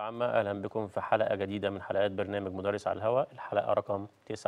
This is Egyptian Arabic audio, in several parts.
العامة أهلا بكم في حلقة جديدة من حلقات برنامج مدرس على الهواء الحلقة رقم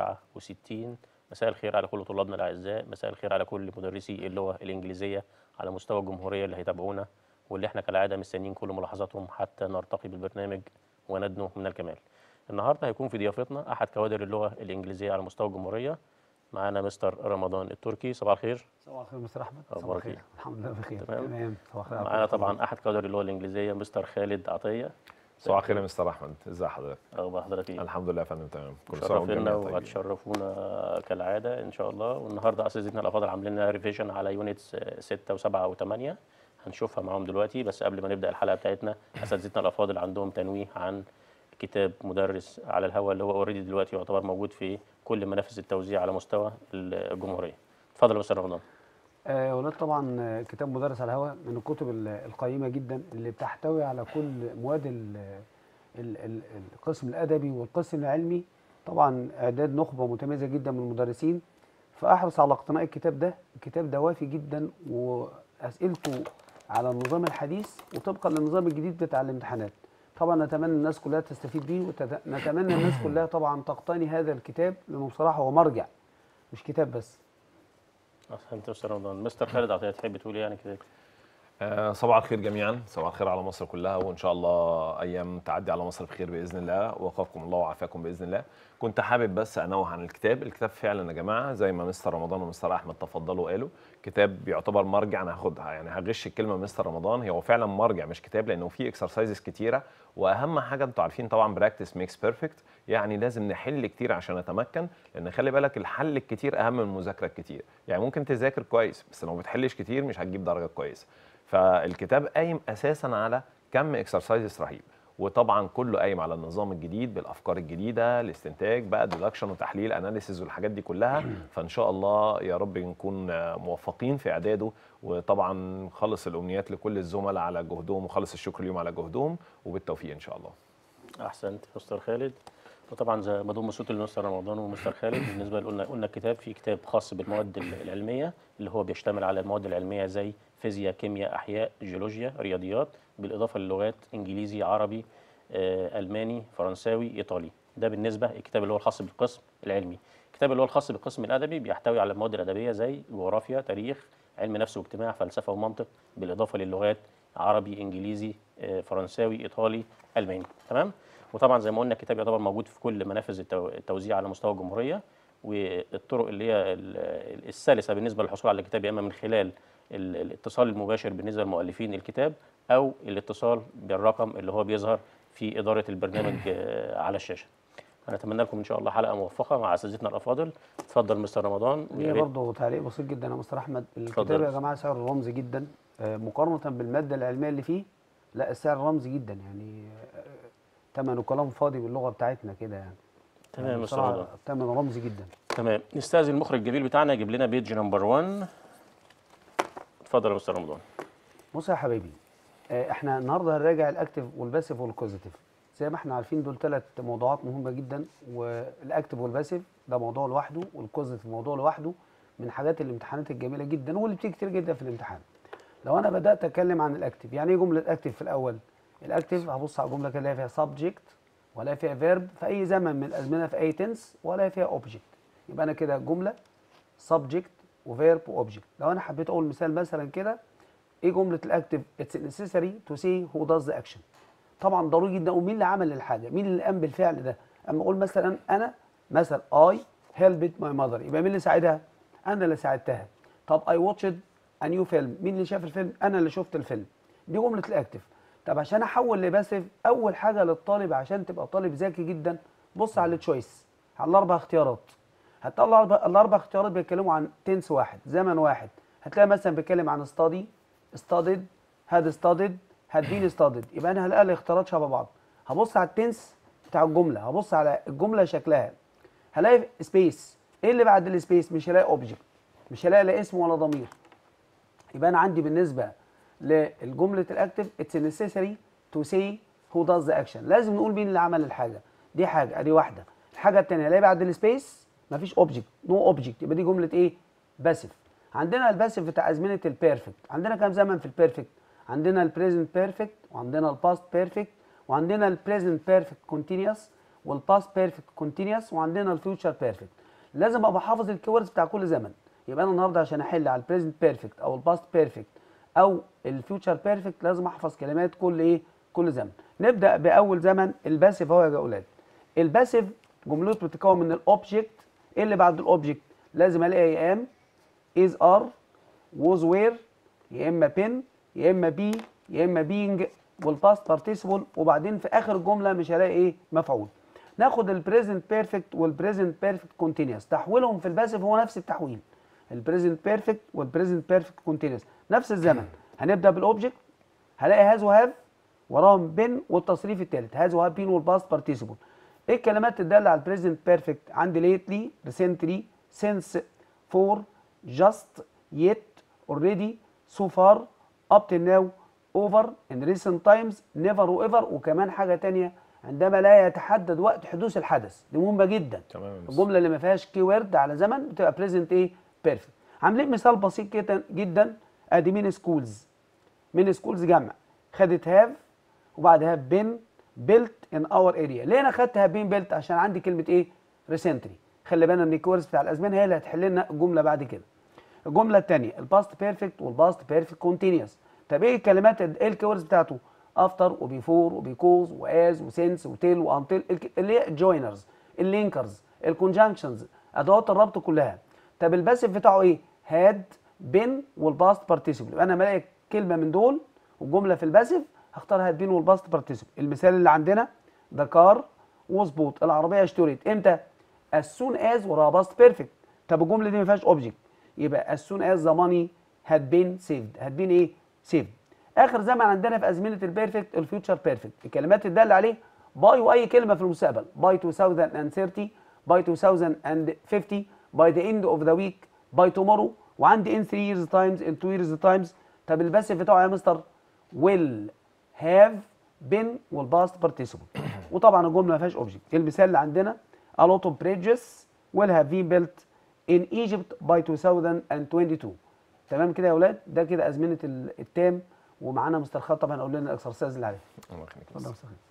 69 مساء الخير على كل طلابنا الأعزاء مساء الخير على كل مدرسي اللغة الإنجليزية على مستوى الجمهورية اللي هيتابعونا واللي احنا كالعادة مستنيين كل ملاحظاتهم حتى نرتقي بالبرنامج وندنو من الكمال النهاردة هيكون في ضيافتنا أحد كوادر اللغة الإنجليزية على مستوى الجمهورية معانا مستر رمضان التركي صباح الخير صباح الخير مستر احمد أخبارك صباح الخير إيه؟ الحمد لله بخير تمام. تمام صباح الخير معانا طبعا أحد كوادر اللغة الإنجليزية مستر خالد عطية صباح الخير يا مستر احمد ازي حضرتك أخبار حضرتك إيه؟ الحمد لله يا فندم تمام كل سنه شرفنا والجميع طيبين وهتشرفونا كالعاده ان شاء الله والنهارده اساتذتنا الافاضل عاملين لنا ريفيجن على يونتس 6 و7 و8 هنشوفها معاهم دلوقتي بس قبل ما نبدا الحلقه بتاعتنا اساتذتنا الافاضل عندهم تنويه عن كتاب مدرس على الهواء اللي هو اوريدي دلوقتي يعتبر موجود في كل منافذ التوزيع على مستوى الجمهوريه اتفضل يا مستر رمضان آه ولاد طبعا آه، كتاب مدرس على الهواء من الكتب ال- القيمه جدا اللي بتحتوي على كل مواد ال- ال- ال- القسم الادبي والقسم العلمي طبعا اعداد نخبه متميزه جدا من المدرسين فاحرص على اقتناء الكتاب ده الكتاب ده وافي جدا واسئلته على النظام الحديث وطبقا للنظام الجديد بتاع الامتحانات طبعا نتمنى الناس كلها تستفيد بيه ونتمنى الناس كلها طبعا تقتني هذا الكتاب لانه بصراحه هو مرجع مش كتاب بس احسنت يا مستر رمضان مستر خالد عطيه تحب تقول ايه يعني كده آه صباح الخير جميعا صباح الخير على مصر كلها وان شاء الله ايام تعدي على مصر بخير باذن الله ووفقكم الله وعافاكم باذن الله كنت حابب بس انوه عن الكتاب الكتاب فعلا يا جماعه زي ما مستر رمضان ومستر احمد تفضلوا وقالوا كتاب بيعتبر مرجع انا هاخدها يعني هغش الكلمه من مستر رمضان هو فعلا مرجع مش كتاب لانه فيه اكسرسايزز كتيره واهم حاجه انتوا عارفين طبعا براكتس ميكس بيرفكت يعني لازم نحل كتير عشان نتمكن لان خلي بالك الحل الكتير اهم من المذاكره الكتير يعني ممكن تذاكر كويس بس لو ما بتحلش كتير مش هتجيب درجه كويسه فالكتاب قايم اساسا على كم اكسرسايزز رهيب وطبعا كله قايم على النظام الجديد بالافكار الجديده الاستنتاج بقى ديدكشن وتحليل اناليسيز والحاجات دي كلها فان شاء الله يا رب نكون آه، موفقين في اعداده وطبعا خالص الامنيات لكل الزملاء على جهدهم وخالص الشكر ليهم على جهدهم وبالتوفيق ان شاء الله احسنت مستر خالد وطبعا زي ما ضم صوت لمستر رمضان ومستر خالد بالنسبه قلنا قلنا الكتاب في كتاب خاص بالمواد ال- العلميه اللي هو بيشتمل على المواد العلميه زي فيزياء كيمياء احياء جيولوجيا رياضيات بالاضافه للغات انجليزي عربي آه، الماني فرنساوي ايطالي ده بالنسبه الكتاب اللي هو الخاص بالقسم العلمي الكتاب اللي هو الخاص بالقسم الادبي بيحتوي على المواد الادبيه زي جغرافيا تاريخ علم نفس واجتماع فلسفه ومنطق بالاضافه للغات عربي انجليزي آه، فرنساوي ايطالي الماني تمام وطبعا زي ما قلنا الكتاب يعتبر موجود في كل منافذ التو- التوزيع على مستوى الجمهوريه والطرق اللي هي ال- السلسه بالنسبه للحصول على الكتاب يا اما من خلال ال- الاتصال المباشر بالنسبه لمؤلفين الكتاب او الاتصال بالرقم اللي هو بيظهر في اداره البرنامج آه، على الشاشه. هنتمنى لكم ان شاء الله حلقه موفقه مع اساتذتنا الافاضل. اتفضل مستر رمضان ويا ليه ريت برضه تعليق بسيط جدا يا مستر احمد اتفضل. الكتاب يا جماعه سعره رمزي جدا آه، مقارنه بالماده العلميه اللي فيه لا السعر رمزي جدا يعني ثمنه كلام فاضي باللغه بتاعتنا كده يعني تمام يا يعني مستر بصراحة رمضان. ثمن رمزي جدا تمام نستاذن المخرج الجميل بتاعنا يجيب لنا بيج نمبر 1 اتفضل يا مستر رمضان. بص يا حبايبي آه، احنا النهارده هنراجع الاكتف والباسيف والكوزيتيف زي ما احنا عارفين دول ثلاث موضوعات مهمه جدا والاكتف والباسيف ده موضوع لوحده والكوزيتيف موضوع لوحده من حاجات الامتحانات الجميله جدا واللي بتيجي كتير جدا في الامتحان لو انا بدات اتكلم عن الاكتف يعني ايه جمله اكتف في الاول الاكتف هبص على الجمله كده الاقي فيها سبجكت ولا فيها فيرب في اي زمن من الازمنه في اي تنس ولا فيها اوبجكت يبقى انا كده جمله سبجكت وفيرب واوبجكت لو انا حبيت اقول مثال مثلا كده ايه جمله الاكتف اتس necessary to say who does the action طبعا ضروري جدا ومين اللي عمل الحاجه مين اللي قام بالفعل ده اما اقول مثلا انا مثلا I helped my mother يبقى مين اللي ساعدها انا اللي ساعدتها طب I watched a new film مين اللي شاف الفيلم انا اللي شفت الفيلم دي جمله الاكتف طب عشان احول لباسف اول حاجه للطالب عشان تبقى طالب ذكي جدا بص على التشويس على الاربع اختيارات هتلاقي الاربع الاربع اختيارات بيتكلموا عن تنس واحد زمن واحد هتلاقي مثلا بيتكلم عن study studied had studied had been studied يبقى انا هلاقي الاختيارات شبه بعض هبص على التنس بتاع الجمله هبص على الجمله شكلها هلاقي سبيس ايه اللي بعد السبيس مش هلاقي اوبجكت مش هلاقي لا اسم ولا ضمير يبقى انا عندي بالنسبه للجمله الاكتف اتس necessary to say who does the action لازم نقول مين اللي عمل الحاجه دي حاجه ادي واحده الحاجه الثانيه الاقي بعد السبيس مفيش اوبجكت نو اوبجكت يبقى دي جمله ايه باسف عندنا الباسف بتاع ازمنه البيرفكت عندنا كام زمن في البيرفكت عندنا البريزنت بيرفكت وعندنا الباست بيرفكت وعندنا البريزنت بيرفكت كونتينيوس والباست بيرفكت كونتينيوس وعندنا الفيوتشر بيرفكت لازم ابقى حافظ الكيوردز بتاع كل زمن يبقى انا النهارده عشان احل على البريزنت بيرفكت او الباست بيرفكت او الفيوتشر بيرفكت لازم احفظ كلمات كل ايه كل زمن نبدا باول زمن الباسيف اهو يا اولاد الباسيف جملته بتتكون من الاوبجكت ايه اللي بعد الاوبجكت لازم الاقي يا ام از ار was where يا اما بين يا اما بي يا اما being والباست participle وبعدين في اخر الجمله مش هلاقي ايه مفعول ناخد البريزنت بيرفكت والبريزنت بيرفكت كونتينيوس تحويلهم في الباسيف هو نفس التحويل البريزنت بيرفكت والبريزنت بيرفكت كونتينيوس نفس الزمن هنبدا بالاوبجكت هلاقي هاز وهاف وراهم بين والتصريف الثالث هاز وهاف بين والباست بارتيسيبل ايه الكلمات تدل على البريزنت بيرفكت عندي ليتلي ريسنتلي سينس فور جاست يت اوريدي سو فار اب till now over in recent times never وايفر وكمان حاجه تانية عندما لا يتحدد وقت حدوث الحدث دي مهمه جدا تمام يا مستر. الجمله اللي ما فيهاش كي وورد على زمن بتبقى بريزنت ايه بيرفكت عاملين مثال بسيط جدا جدا ادي مين سكولز مين سكولز جمع خدت هاف وبعد هاف بين بيلت ان اور اريا ليه انا خدت هاف بين بيلت عشان عندي كلمه ايه ريسنتلي خلي بالنا ان الكيوردز بتاع الازمان هي اللي هتحل لنا الجمله بعد كده الجمله الثانيه الباست بيرفكت والباست بيرفكت كونتينيوس طب ايه الكلمات ايه الكيوردز بتاعته افتر وبيفور وبيكوز واز وسينس وتيل وانتل اللي هي الجوينرز اللينكرز الكونجنكشنز ادوات الربط كلها طب الباسيف بتاعه ايه هاد بين والباست بارتيسيبل يبقى انا بلاقي كلمه من دول والجمله في الباسيف هختار هاد بين والباست بارتيسيبل المثال اللي عندنا ذا كار وظبوط العربيه اشتريت امتى as soon as وراها باست بيرفكت طب الجمله دي ما فيهاش اوبجكت يبقى as soon as the money had been saved had been ايه saved اخر زمن عندنا في ازمنه البيرفكت الفيوتشر بيرفكت الكلمات اللي تدل عليه باي واي كلمه في المستقبل باي 2030 باي 2050 باي ذا اند اوف ذا ويك باي تومورو وعندي ان 3 years تايمز ان 2 years تايمز طب الباسيف بتاعه يا مستر will have been والباست participle وطبعا الجمله ما فيهاش اوبجكت المثال اللي عندنا a lot of bridges will have been built in Egypt by 2022 تمام كده يا اولاد ده كده ازمنه ال- التام ومعانا مستر خالد طبعا يقول لنا الاكسرسايز اللي عليه الله يخليك يا اتفضل يا مستر. مستر خالد.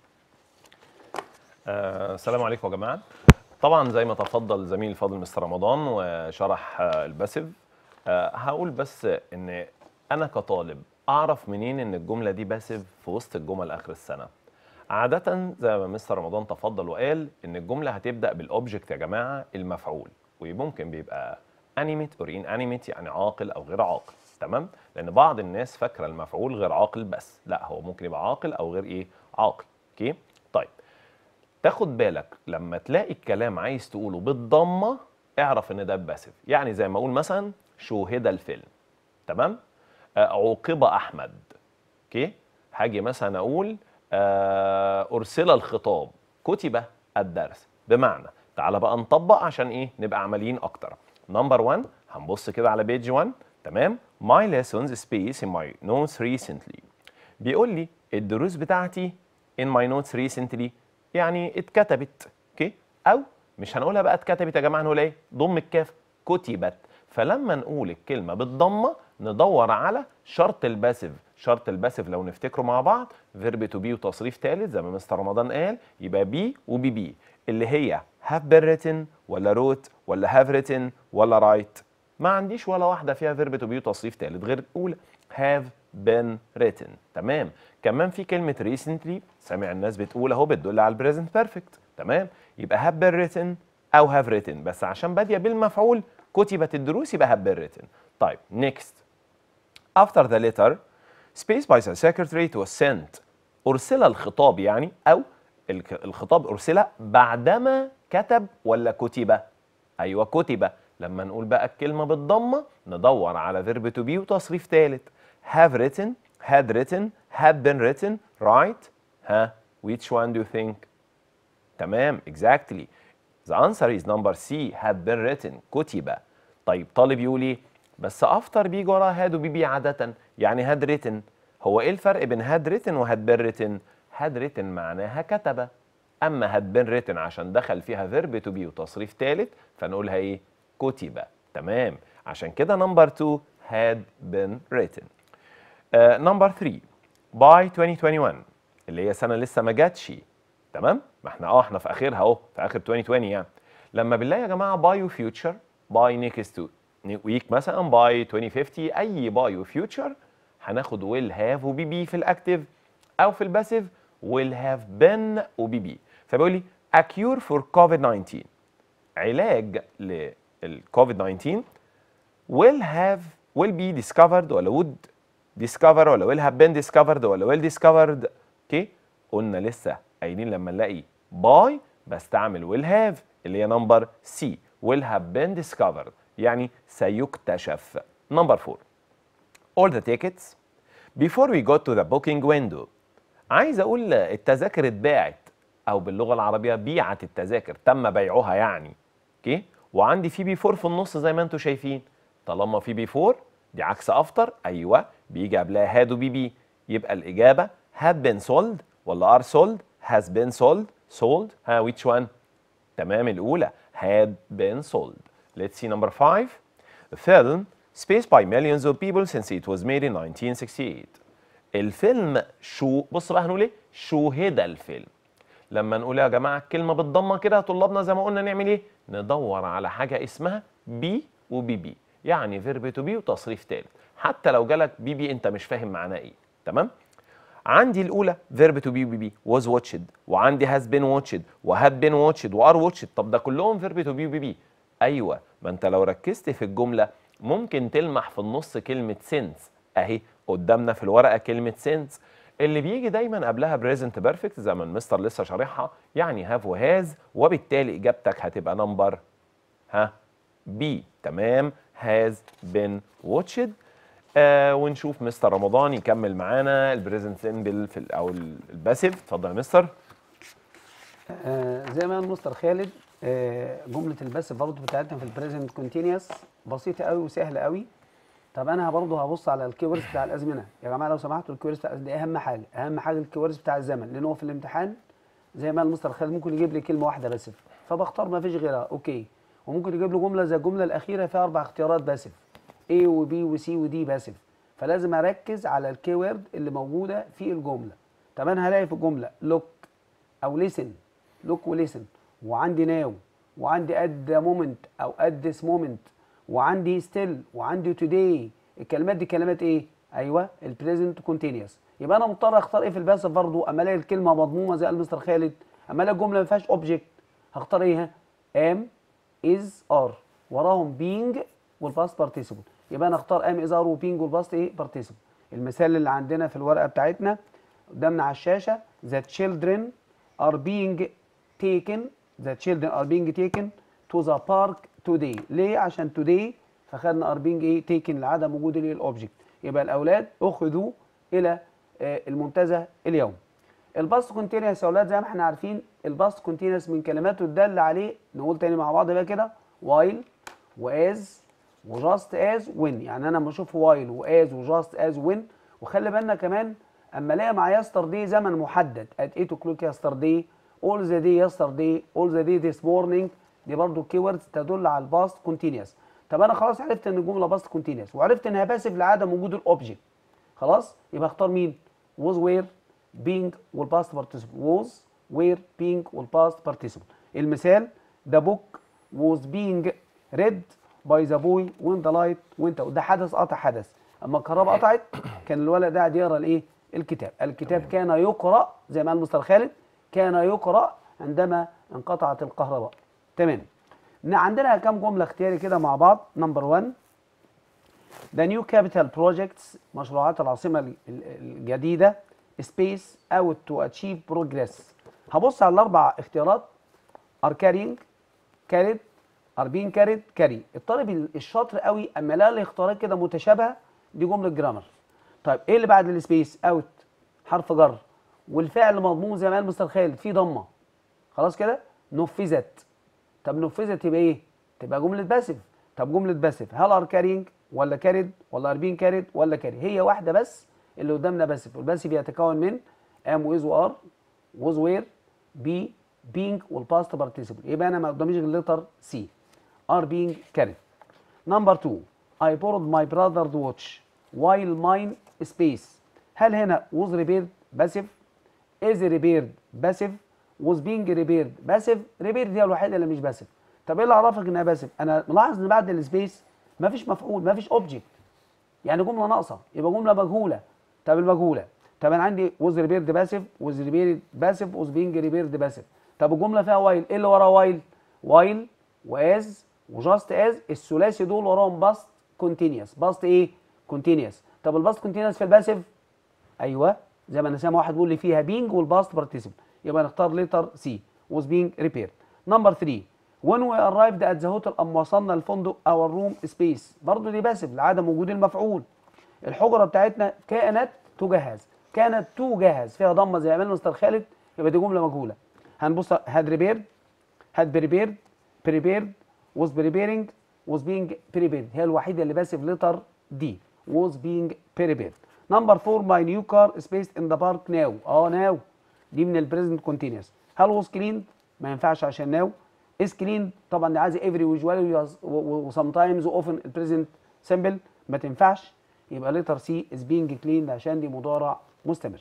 آه، السلام عليكم يا جماعه طبعا زي ما تفضل زميلي الفاضل مستر رمضان وشرح آه، الباسيف آه، هقول بس ان انا كطالب اعرف منين ان الجمله دي باسيف في وسط الجمل اخر السنه عاده زي ما مستر رمضان تفضل وقال ان الجمله هتبدا بالاوبجكت يا جماعه المفعول وممكن بيبقى انيميت اور ان انيميت يعني عاقل او غير عاقل تمام لان بعض الناس فاكره المفعول غير عاقل بس لا هو ممكن يبقى عاقل او غير ايه عاقل اوكي طيب تاخد بالك لما تلاقي الكلام عايز تقوله بالضمه اعرف ان ده باسف يعني زي ما اقول مثلا شوهد الفيلم تمام آه، عوقب احمد اوكي هاجي مثلا اقول آه، ارسل الخطاب كتب الدرس بمعنى تعال بقى نطبق عشان ايه نبقى عمليين اكتر نمبر 1 هنبص كده على بيج 1 تمام my lessons space in my notes recently بيقول لي الدروس بتاعتي in my notes recently يعني اتكتبت اوكي او مش هنقولها بقى اتكتبت يا جماعه هنقول ايه ضم الكاف كتبت فلما نقول الكلمه بالضمه ندور على شرط الباسيف شرط الباسيف لو نفتكره مع بعض فيرب تو بي وتصريف ثالث زي ما مستر رمضان قال يبقى بي وبي بي اللي هي have been written ولا wrote ولا have written ولا write ما عنديش ولا واحده فيها فيرب تو بي وتصريف ثالث غير الاولى have been written تمام كمان في كلمه recently سامع الناس بتقول اهو بتدل على البريزنت بيرفكت تمام يبقى have been written او have written بس عشان باديه بالمفعول كتبت الدروس يبقى have been written طيب next after the letter space by the secretary was sent أرسل الخطاب يعني أو الك- الخطاب أرسل بعدما كتب ولا كتب أيوة كتب لما نقول بقى الكلمة بالضمة ندور على verb to be وتصريف ثالث have written had written had been written right ها which one do you think تمام exactly the answer is number C had been written كتب طيب طالب يقول ايه بس افتر بيجي وراها had وبيبي عادة يعني had written هو ايه الفرق بين had written و had been written had written معناها كتب اما had been written عشان دخل فيها verb to be وتصريف ثالث فنقولها ايه كتب تمام عشان كده number 2 had been written نمبر 3 by 2021 اللي هي سنه لسه ما جاتش تمام ما احنا اه احنا في اخرها اهو في اخر 2020 يعني لما بنلاقي يا جماعه بايو فيوتشر باي نيكست ويك مثلا باي 2050 اي بايو فيوتشر هناخد ويل هاف وبي بي في الاكتيف او في الباسيف ويل هاف بين وبي بي فبيقول لي a cure for COVID-19 علاج للكوفيد 19 will have will be discovered ولا would discover ولا will have been discovered ولا will discovered اوكي قلنا لسه قايلين لما نلاقي by بستعمل will have اللي هي نمبر C will have been discovered يعني سيكتشف نمبر 4 all the tickets before we go to the booking window عايز اقول التذاكر اتباعت او باللغه العربيه بيعت التذاكر تم بيعها يعني اوكي وعندي في بي 4 في النص زي ما انتم شايفين طالما في بي 4 دي عكس افتر ايوه بيجي قبلها هاد وبي بي يبقى الاجابه had been sold ولا are sold has been sold sold ها which one تمام الاولى had been sold let's see number 5 the film spaced by millions of people since it was made in 1968 الفيلم شو بص بقى هنقول ايه شوهد الفيلم لما نقول يا جماعه الكلمه بالضمه كده طلابنا زي ما قلنا نعمل ايه ندور على حاجه اسمها بي وبي بي يعني فيرب تو بي وتصريف ثالث حتى لو جالك بي بي انت مش فاهم معناه ايه تمام عندي الاولى فيرب تو بي وبي بي was watched وعندي has been watched وهاد been watched وار watched طب ده كلهم فيرب تو بي وبي بي ايوه ما انت لو ركزت في الجمله ممكن تلمح في النص كلمه سينس اهي قدامنا في الورقه كلمه سينس اللي بيجي دايما قبلها بريزنت بيرفكت زي ما المستر لسه شارحها يعني هاف وهاز وبالتالي اجابتك هتبقى نمبر ها بي تمام هاز بين واتشد آه ونشوف مستر رمضان يكمل معانا البريزنت سيمبل في ال- او ال- الباسيف اتفضل يا مستر آه زي ما قال مستر خالد آه جمله الباسف برضه بتاعتنا في البريزنت كونتينيوس بسيطه قوي وسهله قوي طب انا برضه هبص على الكيوردز بتاع الازمنه يا جماعه لو سمحتوا الكيوردز بتاع دي اهم حاجه اهم حاجه الكيوردز بتاع الزمن لان هو في الامتحان زي ما قال مستر خالد ممكن يجيب لي كلمه واحده باسف فبختار ما فيش غيرها اوكي وممكن يجيب لي جمله زي الجمله الاخيره فيها اربع اختيارات باسف A وB وC ودي باسف فلازم اركز على الكيورد اللي موجوده في الجمله طب انا هلاقي في الجمله لوك او ليسن لوك وليسن وعندي ناو وعندي اد مومنت او اد ذس مومنت وعندي ستيل وعندي توداي الكلمات دي كلمات ايه ايوه البريزنت كونتينيوس يبقى انا مضطر اختار ايه في الباسف برضه اما الاقي الكلمه مضمومه زي قال مستر خالد اما الاقي الجمله ما فيهاش اوبجكت هختار ايه ام از ار وراهم بينج والباست بارتيسيبل يبقى انا اختار ام از ار وبينج والباست ايه بارتيسيبل المثال اللي عندنا في الورقه بتاعتنا قدامنا على الشاشه the children are being taken the children are being taken to the park today ليه عشان today فخدنا are being ايه taken لعدم وجود الايه الاوبجكت يبقى الاولاد اخذوا الى آه، المنتزه اليوم الباست كونتينوس يا اولاد زي ما احنا عارفين الباست كونتينوس من كلماته الداله عليه نقول تاني مع بعض بقى كده وايل واز وجاست از وين يعني انا لما اشوف وايل واز وجاست از وين وخلي بالنا كمان اما الاقي مع يسترداي زمن محدد at 8 o'clock يسترداي all the day yesterday all the day this morning دي برضو كيوردز تدل على الباست كونتينوس طب انا خلاص عرفت ان الجمله باست كونتينوس وعرفت انها باسف لعدم وجود الاوبجكت خلاص يبقى اختار مين was where being والباست participle was where being والباست participle المثال the book was being read by the boy when the light went out ده حدث قطع حدث اما الكهرباء قطعت كان الولد قاعد يقرا الايه الكتاب الكتاب كان يقرا زي ما قال مستر خالد كان يقرا عندما انقطعت الكهرباء تمام ن- عندنا كام جمله اختياري كده مع بعض نمبر 1 The new capital projects مشروعات العاصمة ال- ال- الجديدة space out to achieve progress هبص على الأربع اختيارات are carrying carried are being carried carry الطالب ال- الشاطر قوي اما لا الاختيارات كده متشابهة دي جملة جرامر طيب ايه اللي بعد السبيس اوت حرف جر والفعل مضمون زي ما قال مستر خالد في ضمة خلاص كده نفذت طب نفذت يبقى ايه؟ تبقى جملة باسف طب جملة باسف هل ار كارينج ولا كارد ولا ار بين كارد ولا كاري هي واحدة بس اللي قدامنا باسف والباسف يتكون من ام ويز وار ووز وير بي بينج والباست بارتيسيبل يبقى انا ما قداميش غير لتر سي ار بينج كارد نمبر 2 I borrowed my brother's watch while mine space هل هنا was repaired باسف is repaired passive was being repaired passive repaired دي الوحيده اللي مش باسف طب ايه اللي عرفك انها باسف انا ملاحظ ان بعد السبيس مفيش مفعول مفيش اوبجكت يعني جمله ناقصه يبقى جمله مجهوله طب المجهوله طب انا عندي was repaired passive was repaired passive was being repaired passive طب الجمله فيها وايل ايه اللي ورا وايل وايل واز وجاست از الثلاثي دول وراهم باست كونتينيوس باست ايه كونتينيوس طب الباست كونتينيوس في الباسيف ايوه زي ما انا سامع واحد بيقول لي فيها بينج والباست بارتيسيبل يبقى نختار ليتر سي was being repaired نمبر 3 when we arrived at the hotel اما وصلنا الفندق our room space برضه دي باسف لعدم وجود المفعول الحجره بتاعتنا كانت تجهز كانت تجهز فيها ضمه زي ما عمل مستر خالد يبقى دي جمله مجهوله هنبص had repaired had prepared prepared was preparing was being prepared هي الوحيده اللي باسف لتر دي was being prepared نمبر 4 my new car is based in the park now اه now دي من البريزنت كونتينوس هل was cleaned ما ينفعش عشان now is cleaned طبعا دي عايزه every usually و sometimes و often البريزنت simple ما تنفعش يبقى لتر سي is being cleaned عشان دي مضارع مستمر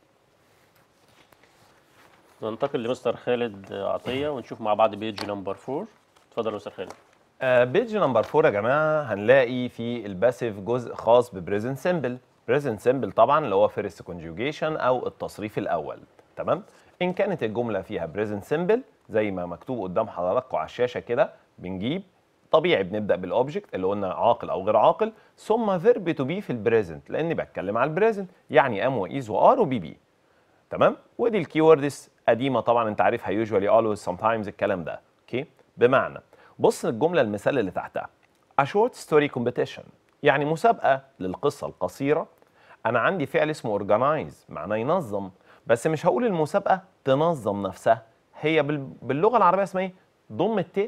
ننتقل لمستر خالد عطيه ونشوف مع بعض بيج نمبر 4 اتفضل يا مستر خالد بيج نمبر 4 يا جماعه هنلاقي في الباسيف جزء خاص ببريزنت سيمبل بريزنت سيمبل طبعا اللي هو فيرست كونجوجيشن او التصريف الاول تمام ان كانت الجمله فيها بريزنت سيمبل زي ما مكتوب قدام حضراتكم على الشاشه كده بنجيب طبيعي بنبدا بالاوبجكت اللي قلنا عاقل او غير عاقل ثم فيرب تو بي في البريزنت لاني بتكلم على البريزنت يعني ام وايز وار وبي بي تمام ودي الكيوردز قديمه طبعا انت عارفها يوجوالي always sometimes الكلام ده اوكي بمعنى بص الجمله المثال اللي تحتها a short story competition يعني مسابقه للقصه القصيره انا عندي فعل اسمه organize معناه ينظم بس مش هقول المسابقه تنظم نفسها هي بال- باللغه العربيه اسمها ايه ضم الت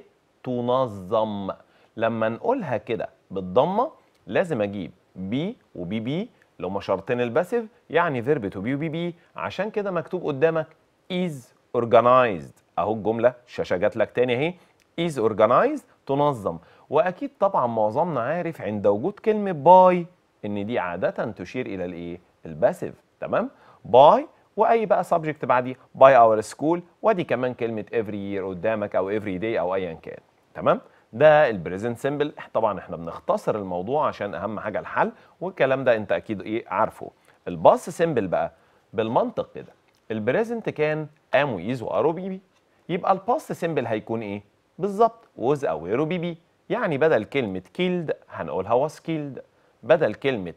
تنظم لما نقولها كده بالضمه لازم اجيب بي وبي بي لو ما شرطين الباسيف يعني فيرب تو بي وبي بي عشان كده مكتوب قدامك is organized اهو الجمله الشاشه جات لك تاني اهي is organized تنظم واكيد طبعا معظمنا عارف عند وجود كلمه باي ان دي عاده تشير الى الايه الباسيف تمام باي واي بقى سبجكت بعديه باي اور سكول ودي كمان كلمه every year قدامك او every day او ايا كان تمام ده البريزنت سيمبل طبعا احنا بنختصر الموضوع عشان اهم حاجه الحل والكلام ده انت اكيد ايه عارفه الباص سيمبل بقى بالمنطق كده البريزنت كان ام ويز وار وبي بي يبقى الباست سيمبل هيكون ايه بالظبط وز او وير وبي بي يعني بدل كلمه كيلد هنقولها واز كيلد بدل كلمه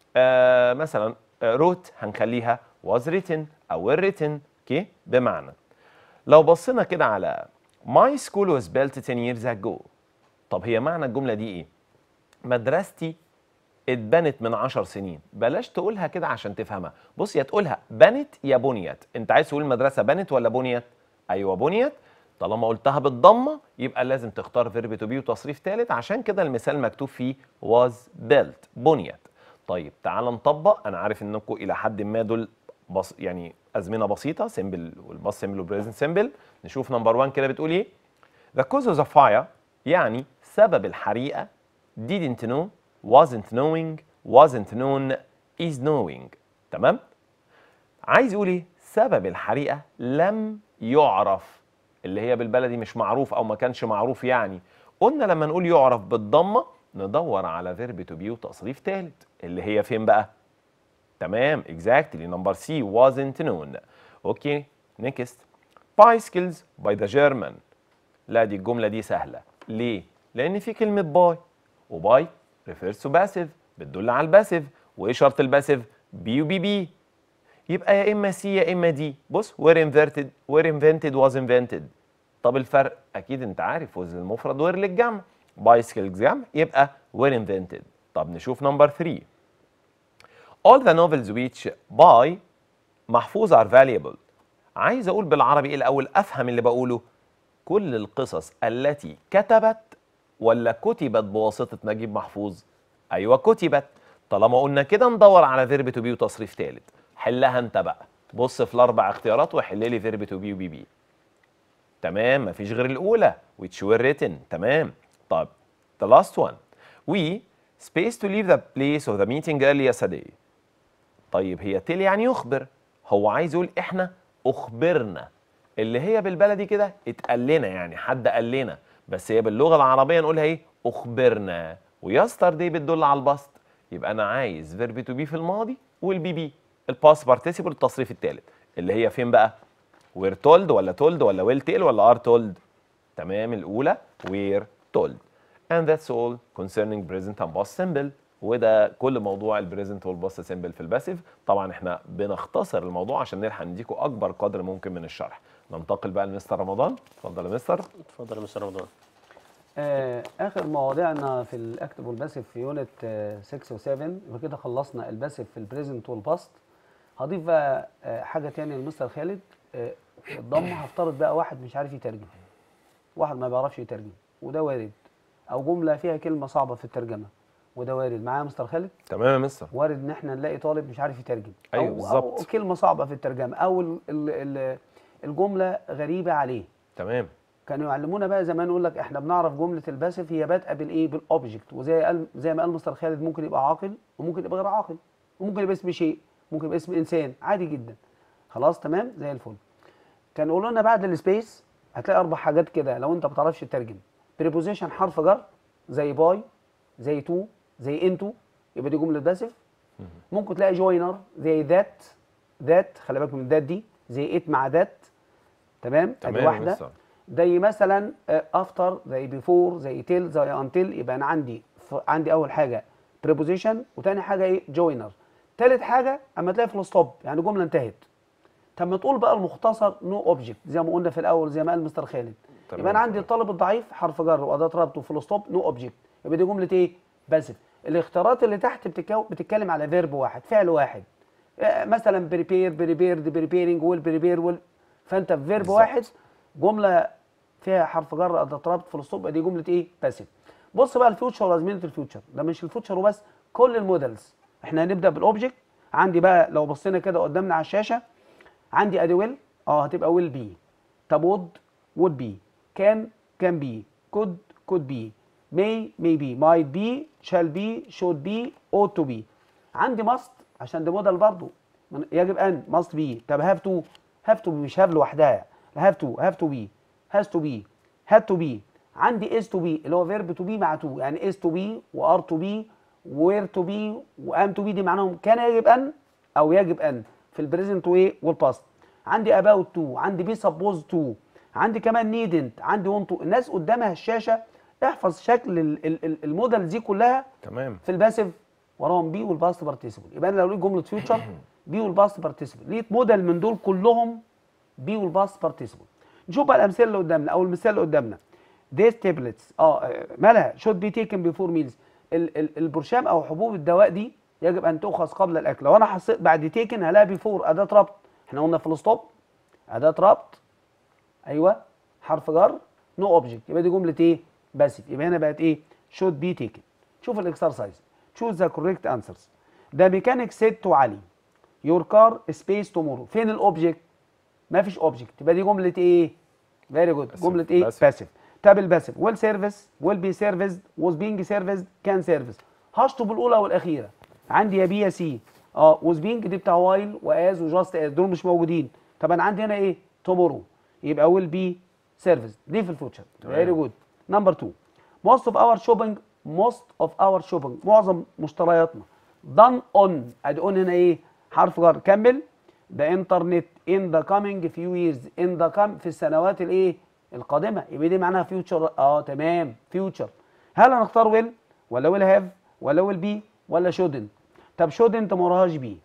آه مثلا روت هنخليها was written او were written اوكي بمعنى لو بصينا كده على my school was built 10 years ago طب هي معنى الجمله دي ايه مدرستي اتبنت من 10 سنين بلاش تقولها كده عشان تفهمها بص يا تقولها بنت يا بنيت انت عايز تقول المدرسه بنت ولا بنيت ايوه بنيت طالما قلتها بالضمه يبقى لازم تختار فيرب تو بي وتصريف ثالث عشان كده المثال مكتوب فيه was built بنيت طيب تعال نطبق انا عارف انكم الى حد ما دول بص يعني ازمنه بسيطه سيمبل والباص سيمبل والبريزنت سيمبل نشوف نمبر 1 كده بتقول ايه The cause of the fire يعني سبب الحريقه didn't know wasn't knowing wasn't known is knowing تمام عايز يقول ايه سبب الحريقه لم يعرف اللي هي بالبلدي مش معروف او ما كانش معروف يعني قلنا لما نقول يعرف بالضمه ندور على فيرب تو بي وتصريف ثالث اللي هي فين بقى تمام exactly نمبر سي wasn't known اوكي next bicycles by the German لا دي الجمله دي سهله ليه لان في كلمه باي وباي refers to passive بتدل على الباسيف وايه شرط الباسيف بي وبي بي يبقى يا اما سي يا اما دي بص were inverted were invented was invented طب الفرق اكيد انت عارف وز المفرد وير للجمع bicycles جمع يبقى were invented طب نشوف نمبر 3 all the novels which by محفوظ are valuable عايز اقول بالعربي ايه الاول افهم اللي بقوله كل القصص التي كتبت ولا كتبت بواسطه نجيب محفوظ ايوه كتبت طالما قلنا كده ندور على فيرب تو بي وتصريف ثالث حلها انت بقى بص في الاربع اختيارات وحل لي فيرب تو بي وبي بي تمام مفيش غير الاولى which were written تمام طب the last one we space to leave the place of the meeting early yesterday طيب هي تل يعني يخبر هو عايز يقول احنا اخبرنا اللي هي بالبلدي كده اتقال لنا يعني حد قال لنا بس هي باللغه العربيه نقولها ايه اخبرنا ويستر دي بتدل على البسط يبقى انا عايز فيرب تو بي في الماضي والبي بي الباس بارتيسيبل التصريف الثالث اللي هي فين بقى وير تولد ولا تولد ولا ويل تيل ولا ار تولد تمام الاولى وير تولد and that's all concerning present and past simple وده كل موضوع البريزنت والباست سيمبل في الباسيف طبعا احنا بنختصر الموضوع عشان نلحق نديكم اكبر قدر ممكن من الشرح ننتقل بقى لمستر رمضان اتفضل يا مستر اتفضل يا مستر رمضان آه اخر مواضيعنا في الاكتف والباسيف في يونت آه 6 و7 يبقى كده خلصنا الباسيف في البريزنت والباست هضيف بقى آه حاجه تاني لمستر خالد آه في الضم هفترض بقى واحد مش عارف يترجم واحد ما بيعرفش يترجم وده وارد او جمله فيها كلمه صعبه في الترجمه وده وارد معايا يا مستر خالد تمام يا مستر وارد ان احنا نلاقي طالب مش عارف يترجم أيوة أو, او بالظبط. كلمه صعبه في الترجمه او ال ال ال الجمله غريبه عليه تمام كانوا يعلمونا بقى زمان يقول لك احنا بنعرف جمله الباسف هي بادئه بالايه بالاوبجكت وزي قال زي ما قال مستر خالد ممكن يبقى عاقل وممكن يبقى غير عاقل وممكن يبقى اسم شيء ممكن يبقى اسم انسان عادي جدا خلاص تمام زي الفل كان يقولوا لنا بعد السبيس هتلاقي اربع حاجات كده لو انت ما بتعرفش تترجم بريبوزيشن حرف جر زي باي زي تو زي انتو يبقى دي جمله باسف ممكن تلاقي جوينر زي ذات ذات خلي بالك من ذات دي زي ات مع ذات تمام ادي تمام يا واحده مستر زي مثلا افتر زي بيفور زي تيل زي انتل يبقى انا عندي ف- عندي اول حاجه بريبوزيشن وتاني حاجه ايه جوينر تالت حاجه اما تلاقي فول ستوب يعني جمله انتهت طب ما تقول بقى المختصر نو اوبجكت زي ما قلنا في الاول زي ما قال مستر خالد تمام. يبقى انا عندي الطالب الضعيف حرف جر واداه ربط وفول ستوب نو اوبجكت يبقى دي جمله ايه باسف الاختيارات اللي تحت بتكو... بتتكلم على فيرب واحد فعل واحد آه، مثلا بريبير بريبيرد بريبيرنج ويل بريبير ويل فانت في فيرب بالظبط. واحد جمله فيها حرف جر اداه ربط فول ستوب يبقى دي جمله ايه باسف بص بقى الفيوتشر وازمنه الفيوتشر ده مش الفيوتشر وبس كل المودلز احنا هنبدا بالاوبجكت عندي بقى لو بصينا كده قدامنا على الشاشه عندي ادي ويل اه هتبقى ويل بي طب وود وود بي كان كان بي كود كود بي may may be might be shall be should be ought to be عندي must عشان ده موديل برضو من- يجب ان must be طب have to have to be مش have لوحدها have to have to be has to be had to be عندي is to be اللي هو verb to be مع to يعني is to be و are to be were to be و am to be دي معناهم كان يجب ان او يجب ان في البريزنت وايه والباست عندي about to عندي be supposed to عندي كمان needn't عندي want to الناس قدامها الشاشه احفظ شكل ال- ال- ال- المودلز دي كلها تمام في الباسيف وراهم بي والباست بارتيسيبل يبقى انا لو لقيت جمله فيوتشر بي والباست بارتيسيبل لقيت موديل من دول كلهم بي والباست بارتيسيبل نشوف بقى الامثله اللي قدامنا او المثال اللي قدامنا ديز تابلتس اه آه، مالها شود بي تيكن بيفور ميلز البرشام او حبوب الدواء دي يجب ان تؤخذ قبل الاكل لو انا حسيت بعد تيكن هلاقي بيفور اداه ربط احنا قلنا فول ستوب اداه ربط ايوه حرف جر نو اوبجكت يبقى دي جمله ايه باسف يبقى هنا بقت ايه should be taken شوف الاكسرسايز choose the correct answers the mechanic said to علي your car space tomorrow فين الاوبجكت ما فيش اوبجكت يبقى دي جمله ايه فيري جود Passive. جمله ايه Passive. باسف طب الباسف will service will be serviced was being serviced can service هشطب الاولى والاخيره عندي يا بي يا سي اه was being دي بتاع وايل واز وجاست از دول مش موجودين طب انا عندي هنا ايه tomorrow يبقى will be serviced دي في الفوتشر تمام. فيري جود نمبر 2 most of our shopping most of our shopping معظم مشترياتنا done on ادي on هنا ايه حرف جر كمل ده انترنت in the coming few years in the come في السنوات الايه القادمه يبقى دي معناها future اه تمام future هل هنختار will ولا will have ولا will be ولا shouldn't طب shouldn't ما وراهاش be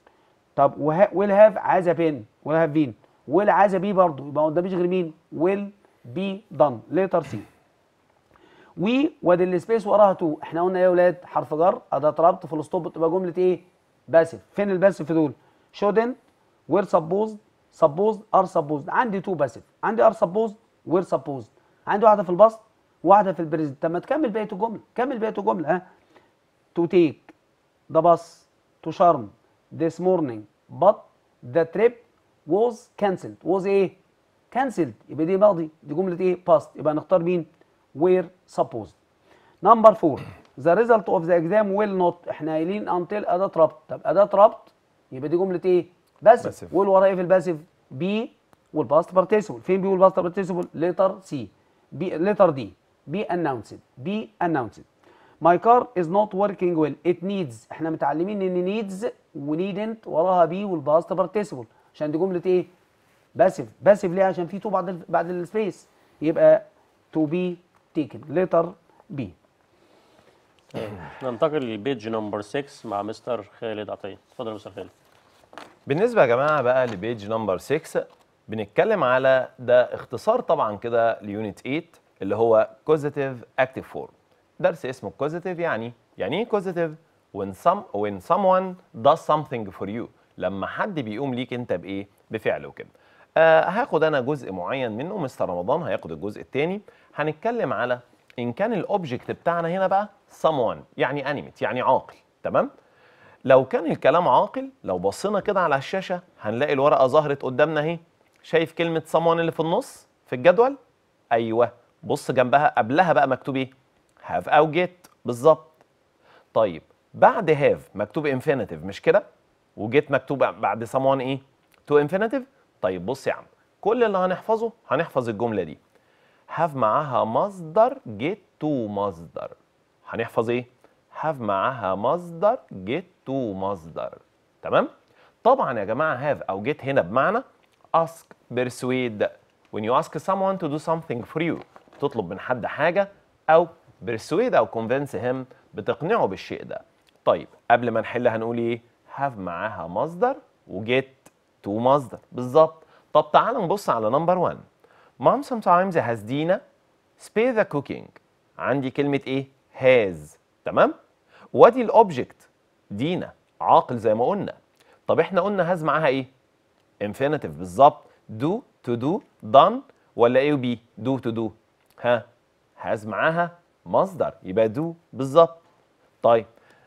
طب وه... will have عايزه بين will have been will عايزه be برضه يبقى ما قداميش غير مين will be done letter C وي وادي السبيس وراها تو احنا قلنا ايه يا ولاد حرف جر اداه ربط فول ستوب تبقى جمله ايه باسف فين الباسف في دول shouldn't were supposed supposed are supposed عندي تو باسف عندي are supposed were supposed عندي واحده في البسط وواحده في البريزنت طب ما تكمل بقيه الجمله كمل بقيه الجمله ها to take the bus to Sharm this morning but the trip was cancelled was ايه cancelled يبقى دي ماضي دي جملة ايه past يبقى نختار مين were supposed number four the result of the exam will not احنا قايلين until أداة ربط طب أداة ربط يبقى دي جملة ايه باسف Passive. will ورا ايه في الباسف بي والباست بارتيسيبل فين بي والباست بارتيسيبل لتر سي بي لتر دي بي announced بي announced My car is not working well it needs احنا متعلمين ان needs و needn't وراها بي والباست بارتيسيبل عشان دي جمله ايه باسف باسف ليه عشان في تو بعد ال بعد السبيس يبقى to be taken letter B ننتقل للبيج نمبر 6 مع مستر خالد عطيه اتفضل يا مستر خالد بالنسبه يا جماعه بقى لبيج نمبر 6 بنتكلم على ده اختصار طبعا كده ليونت 8 اللي هو كوزيتيف اكتيف فورم درس اسمه كوزيتيف يعني يعني ايه كوزيتيف when some when someone does something for you لما حد بيقوم ليك انت بايه بفعل وكده آه هاخد انا جزء معين منه مستر رمضان هياخد الجزء الثاني هنتكلم على ان كان الاوبجكت بتاعنا هنا بقى someone يعني انيميت يعني عاقل تمام لو كان الكلام عاقل لو بصينا كده على الشاشه هنلاقي الورقه ظهرت قدامنا اهي شايف كلمه someone اللي في النص في الجدول ايوه بص جنبها قبلها بقى مكتوب ايه have او get بالظبط طيب بعد have مكتوب infinitive مش كده وجيت مكتوب بعد someone ايه to infinitive طيب بص يا عم كل اللي هنحفظه هنحفظ الجمله دي have معاها مصدر get to مصدر هنحفظ ايه have معاها مصدر get to مصدر تمام طبعا يا جماعه have او get هنا بمعنى ask persuade when you ask someone to do something for you تطلب من حد حاجه او persuade او convince him بتقنعه بالشيء ده طيب قبل ما نحل هنقول ايه have معاها مصدر وجيت to مصدر بالظبط طب تعال نبص على نمبر 1 mom sometimes has دينا spare the cooking عندي كلمة ايه has تمام وادي الاوبجكت دينا عاقل زي ما قلنا طب احنا قلنا has معاها ايه infinitive بالظبط do to do done ولا ايه وبي do to do ها has معاها مصدر يبقى do بالظبط طيب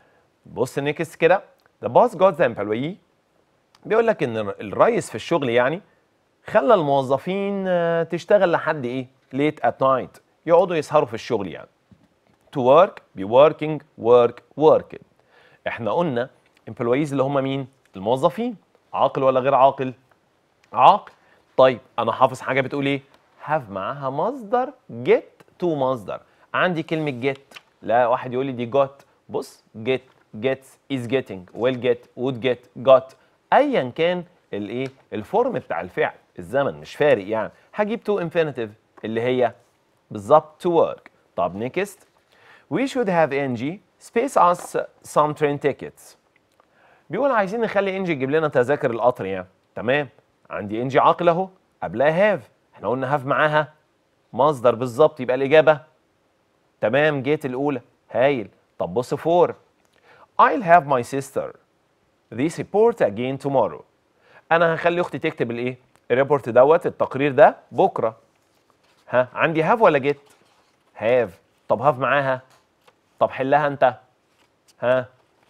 بص نيكست كده the boss got the employee بيقول لك ان الرئيس في الشغل يعني خلى الموظفين آه، تشتغل لحد ايه late at night يقعدوا يسهروا في الشغل يعني to work be working work work احنا قلنا employees اللي هم مين الموظفين عاقل ولا غير عاقل عاقل طيب انا حافظ حاجه بتقول ايه have معاها مصدر get to مصدر عندي كلمه get لا واحد يقول لي دي got بص get gets is getting will get would get got ايا كان الايه الفورم بتاع الفعل الزمن مش فارق يعني هجيب to infinitive اللي هي بالظبط to work طب next we should have ing space us some train tickets بيقول عايزين نخلي انجي يجيب لنا تذاكر القطر يعني تمام عندي انجي عاقل اهو قبلها هاف احنا قلنا هاف معاها مصدر بالظبط يبقى الاجابه تمام جيت الاولى هايل طب بص فور I'll have my sister this report again tomorrow انا هخلي اختي تكتب الايه الريبورت دوت التقرير ده بكره ها عندي هاف ولا جيت هاف طب هاف معاها طب حلها انت ها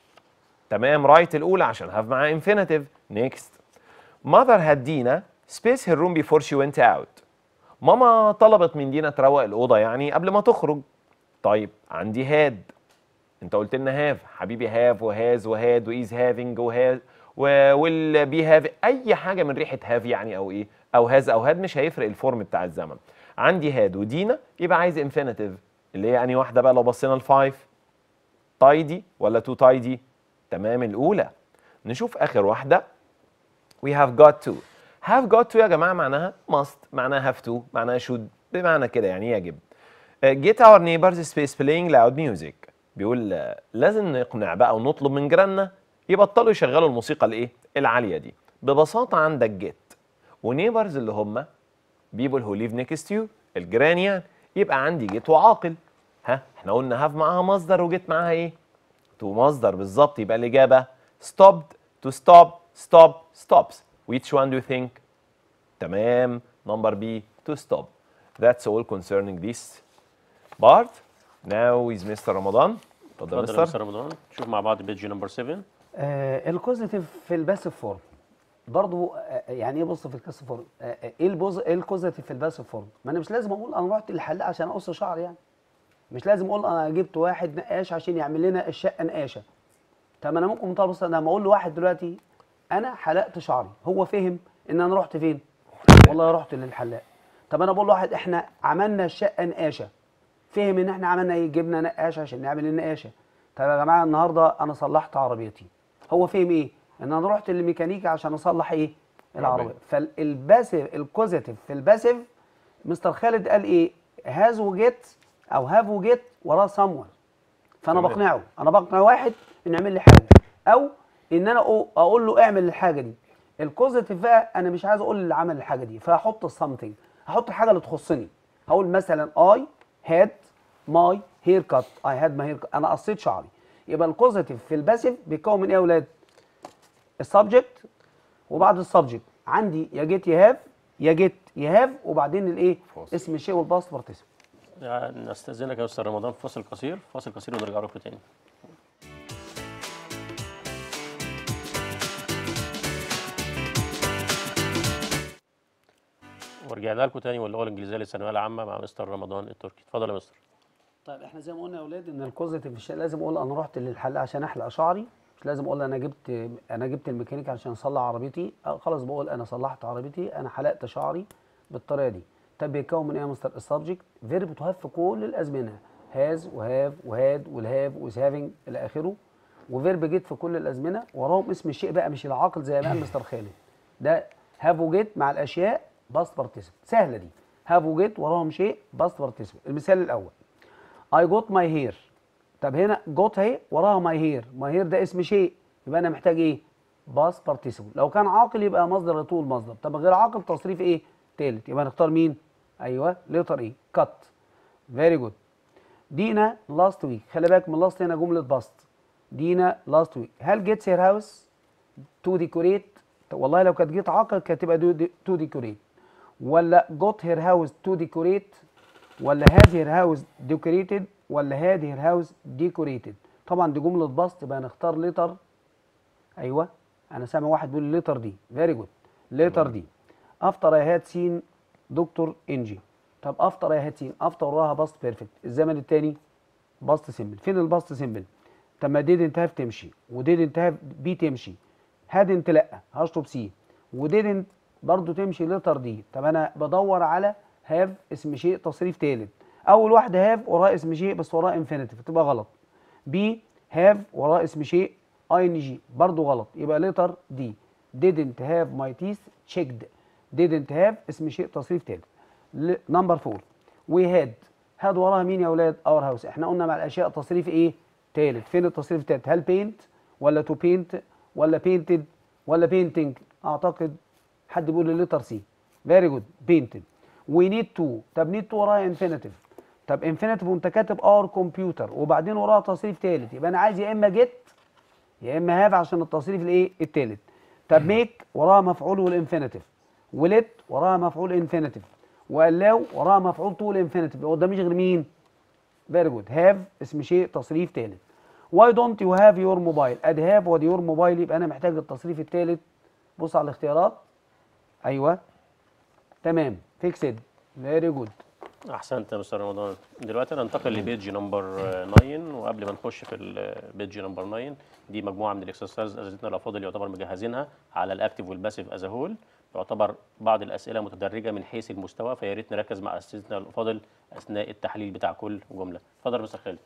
تمام رايت الاولى عشان هاف معاها انفينيتيف نيكست mother had دينا space her room before she went out ماما طلبت من دينا تروق الاوضه يعني قبل ما تخرج طيب عندي هاد انت قلت لنا هاف حبيبي هاف وهاز وهاد وايز هافينج وهاز ويل بي هاف اي حاجه من ريحه هاف يعني او ايه او هاز او هاد مش هيفرق الفورم بتاع الزمن عندي هاد ودينا يبقى عايز انفينيتيف اللي هي انهي واحده بقى لو بصينا الفايف تايدي ولا تو تايدي تمام الاولى نشوف اخر واحده we have got to have got to يا جماعه معناها must معناها have to معناها should بمعنى كده يعني يجب Uh, get our neighbors space playing loud music بيقول uh, لازم نقنع بقى ونطلب من جيراننا يبطلوا يشغلوا الموسيقى الايه العاليه دي ببساطه عندك get ونيبرز اللي هم people who live next to you الجيران يعني يبقى عندي get وعاقل ها احنا قلنا have معاها مصدر وجيت معاها ايه to مصدر بالظبط يبقى الاجابه stopped to stop stop stops which one do you think تمام نمبر بي to stop that's all concerning this part now is Mr. رمضان اتفضل اتفضل يا مستر مستر رمضان نشوف مع بعض بيج نمبر 7 آه الكوزيتيف في الباسيف فورم برضه آه يعني ايه بص في الكاس فورم آه آه، ايه البوز ايه الكوزيتيف في الباسيف فورم ما انا مش لازم اقول انا رحت للحلاق عشان اقص شعر يعني مش لازم اقول انا جبت واحد نقاش عشان يعمل لنا الشقه نقاشه طب انا ممكن طب بص انا لما اقول لواحد دلوقتي انا حلقت شعري هو فهم ان انا رحت فين والله رحت للحلاق طب انا بقول لواحد احنا عملنا الشقه نقاشه فهم ان احنا عملنا ايه جبنا نقاش عشان نعمل النقاشه طب يا جماعه النهارده انا صلحت عربيتي هو فهم ايه ان انا رحت للميكانيكي عشان اصلح ايه العربيه فالباسيف الكوزيتيف في الباسيف مستر خالد قال ايه هاز وجيت او هاف وجيت وراه someone فانا تمام. بقنعه انا بقنع واحد انه يعمل لي حاجه او ان انا أقو- اقول له اعمل الحاجه دي الكوزيتيف بقى انا مش عايز اقول اللي عمل الحاجه دي فهحط something هحط الحاجه اللي تخصني هقول مثلا I had my haircut I had my haircut انا قصيت شعري يبقى الكوزيتيف في الباسيف بيتكون من ايه يا اولاد السبجكت وبعد السبجكت عندي يا جيت يا هاف يا جيت يا هاف وبعدين الايه فاصل. اسم الشيء والباست بارتيسيبل يعني نستأذنك يا أستاذ رمضان في فاصل قصير فاصل قصير ونرجع لكم تاني ورجعنا لكم تاني واللغة الإنجليزية للثانوية العامة مع مستر رمضان التركي اتفضل يا مستر طيب احنا زي ما قلنا يا اولاد ان الكوزيتيف مش لازم اقول انا رحت للحلاق عشان احلق شعري مش لازم اقول انا جبت انا جبت الميكانيك عشان اصلح عربيتي أه خلاص بقول انا صلحت عربيتي انا حلقت شعري بالطريقه دي طب بيتكون من ايه يا مستر السبجكت فيرب تو هاف في كل الازمنه هاز وهاف وهاد والهاف وز هافينج الى اخره وفيرب جيت في كل الازمنه وراهم اسم الشيء بقى مش العاقل زي ما قال مستر خالد ده هاف وجيت مع الاشياء باست بارتيسيبل سهله دي هاف وجيت وراهم شيء باست بارتيسيبل المثال الاول I got my hair طب هنا got اهي وراها my hair my hair ده اسم شيء يبقى انا محتاج ايه باس بارتيسيبل لو كان عاقل يبقى مصدر طول مصدر طب غير عاقل تصريف ايه تالت يبقى نختار مين ايوه ليتر ايه cut very good دينا last week خلي بالك من last هنا جمله باست دينا last week هل gets her house to decorate والله لو كانت جيت عاقل كانت تبقى do- to decorate ولا got her house to decorate ولا had her house decorated ولا had her house decorated طبعا دي جمله باست يبقى هنختار ليتر ايوه انا سامع واحد بيقول ليتر دي فيري جود ليتر دي افتر اي هاد سين دكتور انجي طب افتر اي هاد سين افتر وراها باست بيرفكت الزمن الثاني باست سيمبل فين الباست سيمبل طب ما didn't have تمشي وديدنت هاف بي تمشي hadn't لا هشطب سي وديدنت برضو تمشي لتر دي طب انا بدور على هاف اسم شيء تصريف ثالث اول واحده هاف وراها اسم شيء بس وراها انفينيتيف تبقى غلط بي هاف وراها اسم شيء اي ان جي برضو غلط يبقى لتر دي didn't have my teeth checked didn't have اسم شيء تصريف ثالث نمبر 4 we had had وراها مين يا اولاد اور هاوس احنا قلنا مع الاشياء تصريف ايه ثالث فين التصريف الثالث هل بينت ولا تو بينت ولا بينتد ولا بينتنج اعتقد حد بيقول لي لتر سي فيري جود بينتد وي نيد تو طب نيد تو وراها انفينيتيف طب انفينيتيف وانت كاتب اور كمبيوتر وبعدين وراها تصريف ثالث يبقى انا عايز يا اما جيت يا اما هاف عشان التصريف الايه الثالث طب ميك وراها مفعول والانفينيتيف ولت وراها مفعول انفينيتيف والاو وراها مفعول طول انفينيتيف هو ده مش غير مين فيري جود هاف اسم شيء تصريف ثالث واي دونت يو هاف يور موبايل ادي هاف وادي يور موبايل يبقى انا محتاج التصريف الثالث بص على الاختيارات ايوه تمام فيكسد فيري جود احسنت يا مستر رمضان دلوقتي ننتقل لبيج نمبر 9 وقبل ما نخش في البيج نمبر 9 دي مجموعه من الاكسرسايز اساتذتنا الافاضل يعتبر مجهزينها على الاكتف والباسيف از هول يعتبر بعض الاسئله متدرجه من حيث المستوى فيا ريت نركز مع اساتذتنا الافاضل اثناء التحليل بتاع كل جمله اتفضل يا مستر خالد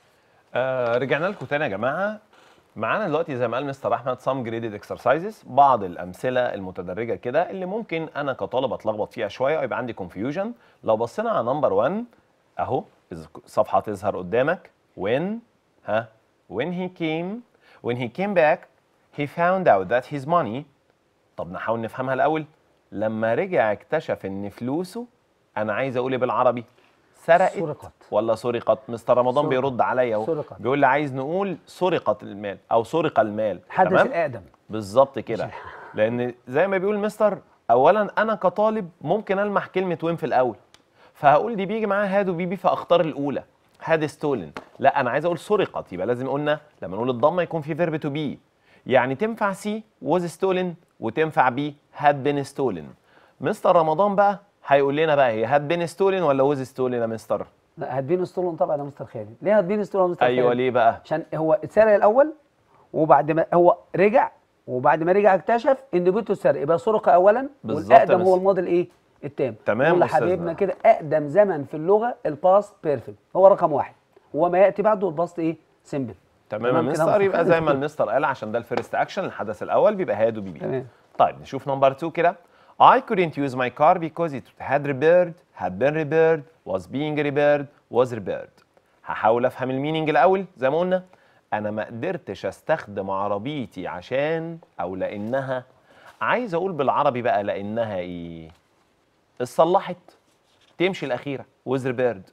آه رجعنا لكم تاني يا جماعه معانا دلوقتي زي ما قال مستر احمد سام جريدد اكسرسايزز بعض الامثله المتدرجه كده اللي ممكن انا كطالب اتلخبط فيها شويه ويبقى عندي كونفيوجن لو بصينا على نمبر 1 اهو صفحه تظهر قدامك when ها when he came when he came back he found out that his money طب نحاول نفهمها الاول لما رجع اكتشف ان فلوسه انا عايز اقول ايه بالعربي سرقت سرقت. ولا سرقت مستر رمضان سرقت. بيرد عليا اهو سرقت. بيقول لي عايز نقول سرقت المال او سرق المال الحدث تمام الاقدم بالظبط كده لان زي ما بيقول مستر اولا انا كطالب ممكن المح كلمه وين في الاول فهقول دي بيجي معاها هاد وبيبي فاختار الاولى هاد ستولن لا انا عايز اقول سرقت يبقى لازم قلنا لما نقول الضمه يكون في فيرب تو بي يعني تنفع سي was ستولن وتنفع بي had been stolen مستر رمضان بقى هيقول لنا بقى هي had been stolen ولا was stolen يا مستر لا هتبين ستولن طبعا يا مستر خالد ليه هتبين ستولن يا مستر ايوه خالد؟ ليه بقى عشان هو اتسرق الاول وبعد ما هو رجع وبعد ما رجع اكتشف ان بيته اتسرق يبقى سرق اولا بالظبط يا والاقدم هو مستر. الماضي الايه التام تمام نقول أستاذنا. لحبايبنا كده اقدم زمن في اللغه الباست بيرفكت هو رقم واحد وما ياتي بعده الباست ايه سيمبل تمام يا تمام كده مستر مستر يبقى خالد؟ زي ما المستر قال عشان ده الفيرست اكشن الحدث الاول بيبقى هاد وبيبي تمام. طيب نشوف نمبر 2 كده I couldn't use my car because it had repaired, had been repaired, was being repaired, was repaired. هحاول افهم الميننج الاول زي ما قلنا انا ما قدرتش استخدم عربيتي عشان او لانها عايز اقول بالعربي بقى لانها ايه اتصلحت تمشي الاخيره was repaired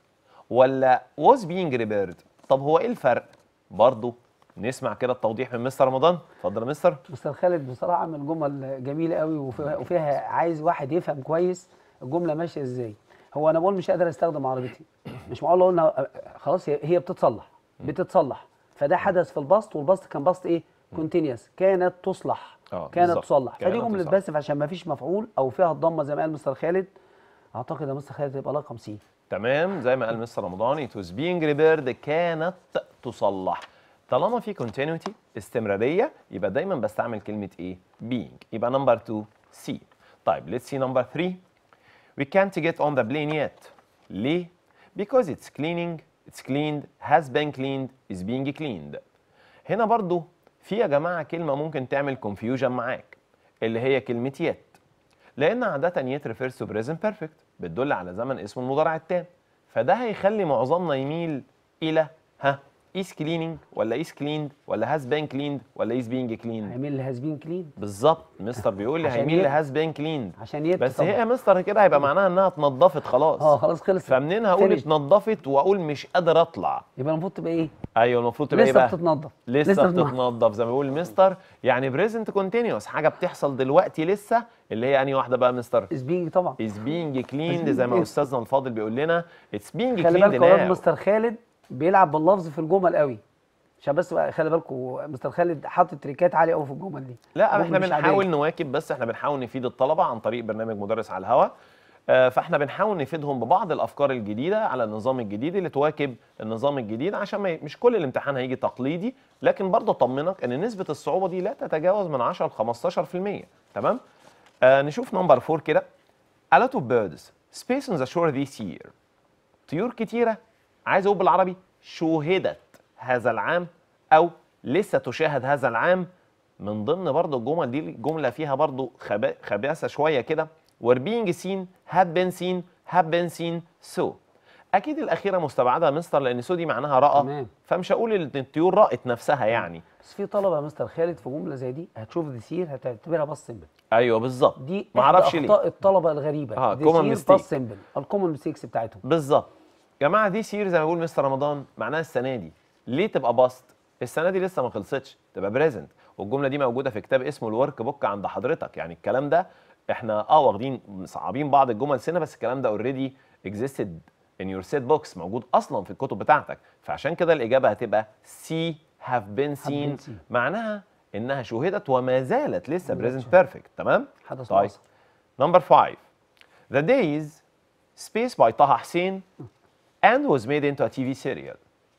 ولا was being repaired طب هو ايه الفرق برضه نسمع كده التوضيح من مستر رمضان اتفضل يا مستر مستر خالد بصراحه عامل جمل جميله قوي وفيها, وفيها عايز واحد يفهم كويس الجمله ماشيه ازاي هو انا بقول مش قادر استخدم عربيتي مش معقول اقول إنها- خلاص هي هي بتتصلح بتتصلح فده حدث في البسط والبسط كان بسط ايه كونتينيوس كانت تصلح آه، كانت بالظبط. تصلح كانت فدي جمله تصلح. باسف عشان ما فيش مفعول او فيها الضمه زي ما قال مستر خالد اعتقد يا مستر خالد يبقى رقم سي تمام زي ما قال مستر رمضان it was being repaired كانت تصلح طالما في continuity استمراريه يبقى دايما بستعمل كلمه ايه being يبقى نمبر 2 C طيب let's see نمبر 3 we can't get on the plane yet ليه because it's cleaning it's cleaned has been cleaned is being cleaned هنا برضو في يا جماعه كلمه ممكن تعمل confusion معاك اللي هي كلمه yet لان عاده يت ريفيرز تو بريزنت بيرفكت بتدل على زمن اسمه المضارع التام فده هيخلي معظمنا يميل الى ها is cleaning ولا is cleaned ولا has been cleaned ولا is being cleaned هيميل لهازبين كلين بالظبط مستر بيقول لي عشان هيميل يت. ل has been cleaned عشان يت بس طبعاً. هي يا مستر كده هيبقى معناها انها اتنضفت خلاص اه خلاص خلص فمنين هقول Finished. اتنضفت واقول مش قادر اطلع يبقى المفروض تبقى ايه ايوه المفروض تبقى ايه لسه بقى بتتنضف لسه بتتنضف. بتتنضف زي ما بيقول المستر يعني بريزنت كونتينيوس حاجه بتحصل دلوقتي لسه اللي هي انهي واحده بقى مستر اسبينج طبعا is being cleaned being زي ما cleaned. استاذنا الفاضل بيقول لنا it's being خلي cleaned بالكم يا now مستر خالد بيلعب باللفظ في الجمل قوي عشان بس بقى خلي بالكم مستر خالد حاطط تريكات عاليه قوي في الجمل دي لا جمل احنا مش بنحاول عادية. نواكب بس احنا بنحاول نفيد الطلبه عن طريق برنامج مدرس على الهواء آه، فاحنا بنحاول نفيدهم ببعض الافكار الجديده على النظام الجديد اللي تواكب النظام الجديد عشان ما ي- مش كل الامتحان هيجي تقليدي لكن برضه اطمنك ان نسبه الصعوبه دي لا تتجاوز من 10 ل 15% تمام آه نشوف نمبر 4 كده A lot of birds space on the shore this year طيور كتيرة عايز أقول بالعربي شوهدت هذا العام أو لسه تشاهد هذا العام من ضمن برضو الجمل دي جملة فيها برضو خبا- خباثة شوية كده were being seen had been seen have been seen so أكيد الأخيرة مستبعدة يا مستر لأن سو دي معناها رأى تمام. فمش هقول إن الطيور رأت نفسها يعني بس في طلبه يا مستر خالد في جمله زي دي هتشوف ديسير هتعتبرها باص سيمبل أيوه بالظبط دي معرفش إحدى ليه اخطاء الطلبه الغريبه آه، common ديسير mistake. باص سيمبل الكومن ميستيكس بتاعتهم بالظبط يا جماعه دي سير زي ما بيقول مستر رمضان معناها السنه دي ليه تبقى باست السنه دي لسه ما خلصتش تبقى بريزنت والجمله دي موجوده في كتاب اسمه الورك بوك عند حضرتك يعني الكلام ده احنا اه واخدين مصعبين بعض الجمل سنه بس الكلام ده اوريدي اكزيستد ان يور سيت بوكس موجود اصلا في الكتب بتاعتك فعشان كده الاجابه هتبقى سي هاف بين سين seen. معناها انها شوهدت وما زالت لسه بريزنت بيرفكت تمام حدث طيب معاصر. نمبر 5 The Days Space by طه حسين and was made into a TV serial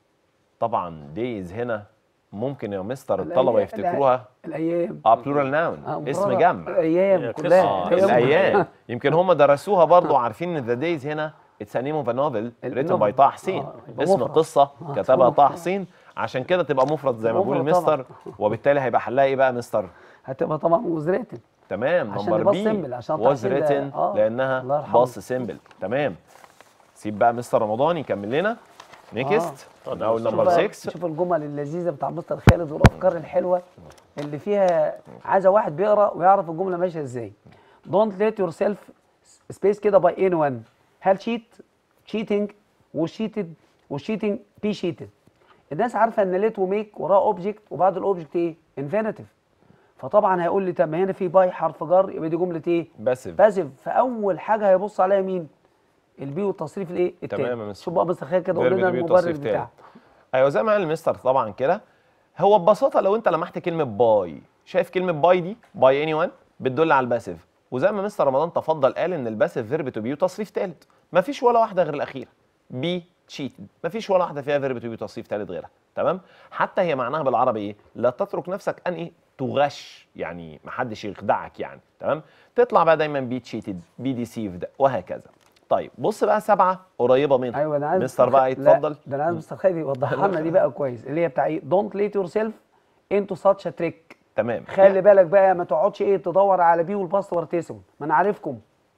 طبعا days هنا ممكن يا مستر الطلبه الأيام- يفتكروها الايام اه بلورال ناون آه، اسم مفردة. جمع الايام هي كلها اه قصة. الايام يمكن هم درسوها برضو عارفين ان ذا دايز هنا اتس نيم اوف نوفل ريتن النوفل. باي طه حسين آه، يبقى اسم مفرد. قصه آه، كتبها طه مفرد. حسين عشان كده تبقى مفرد زي ما بيقول مفرد المستر وبالتالي هيبقى حلها ايه بقى مستر هتبقى طبعا وزريتن تمام عشان نمبر الباص بي سيمبل، عشان واز تحصيل ده- ريتن آه، الله لانها يرحمه. باص سيمبل تمام سيب بقى مستر رمضان يكمل لنا نيكست آه. من اول شوف نمبر شوف بقى- 6 شوف الجمل اللذيذه بتاع مستر خالد والافكار الحلوه اللي فيها عايزه واحد بيقرا ويعرف الجمله ماشيه ازاي don't let yourself space كده by anyone هل cheat cheating وشيتد وشيتنج بي شيتد الناس عارفه ان ليت وميك وراه اوبجكت وبعد الاوبجكت ايه انفينيتيف فطبعا هيقول لي طب ما هنا في باي حرف جر يبقى دي جمله ايه باسف باسف فاول حاجه هيبص عليها مين البي والتصريف الايه التاني تمام يا مستر. شوف بقى مستر خالد كده verb قول لنا to be المبرر وتصريف تاني. بتاعه ايوه زي ما قال المستر طبعا كده هو ببساطه لو انت لمحت كلمه باي شايف كلمه باي دي باي اني وان بتدل على الباسيف وزي ما مستر رمضان تفضل قال ان الباسيف فيرب تو بي وتصريف ثالث مفيش ولا واحده غير الاخيره بي تشيتد مفيش ولا واحده فيها فيرب تو بي وتصريف ثالث غيرها تمام حتى هي معناها بالعربي ايه لا تترك نفسك ان ايه تغش يعني محدش يخدعك يعني تمام تطلع بقى دايما بي تشيتد بي ديسيفد وهكذا طيب بص بقى سبعه قريبه منها ايوه انا عايز مستر بقى لا، يتفضل ده انا عايز مستر خالد يوضحها لنا دي بقى كويس اللي هي بتاع ايه دونت ليت يور سيلف انتو ساتش تريك تمام خلي بالك بقى ما تقعدش ايه تدور على بي والباسورد تسيبه ما انا عارفكم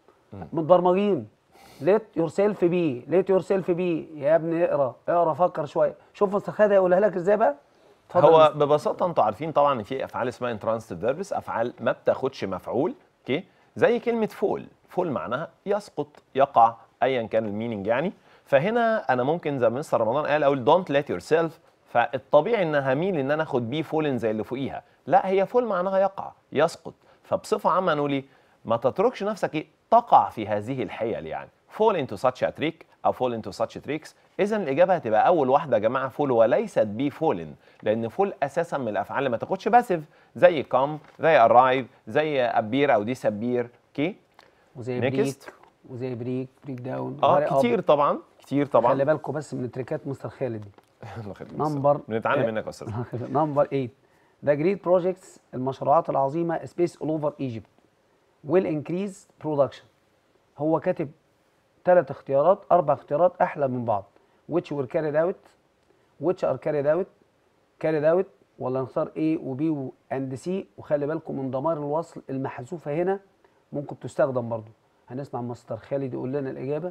متبرمجين ليت يور سيلف بي ليت يور سيلف بي يا ابني اقرا اقرا فكر شويه شوف مستر خالد هيقولها لك ازاي بقى اتفضل يا هو مستر. ببساطه انتوا عارفين طبعا ان في افعال اسمها انترانستيف فيربس افعال ما بتاخدش مفعول اوكي زي كلمه فول فول معناها يسقط يقع ايا كان الميننج يعني فهنا انا ممكن زي ما مستر رمضان قال اقول دونت ليت يور سيلف فالطبيعي ان هميل ان انا اخد بي فولن زي اللي فوقيها لا هي فول معناها يقع يسقط فبصفه عامه نقول ايه ما تتركش نفسك ايه تقع في هذه الحيل يعني fall into such a trick او fall into such tricks اذا الاجابه هتبقى اول واحده يا جماعه فول وليست بي فولن لان فول اساسا من الافعال اللي ما تاخدش باسيف زي come زي arrive زي appear او disappear اوكي وزي next. بريك وزي بريك بريك داون اه كتير طبعا كتير طبعا خلي بالكم بس من تريكات مستر خالد دي الله يخليك. نمبر بنتعلم منك يا استاذ نمبر 8 ذا جريت بروجكتس المشروعات العظيمه سبيس اول اوفر ايجيبت ويل انكريز برودكشن هو كاتب ثلاث اختيارات اربع اختيارات احلى من بعض which were carried out which are carried out carried out ولا نختار A و B و and C وخلي بالكم من ضمائر الوصل المحذوفه هنا ممكن تستخدم برضو هنسمع مستر خالد يقول لنا الاجابه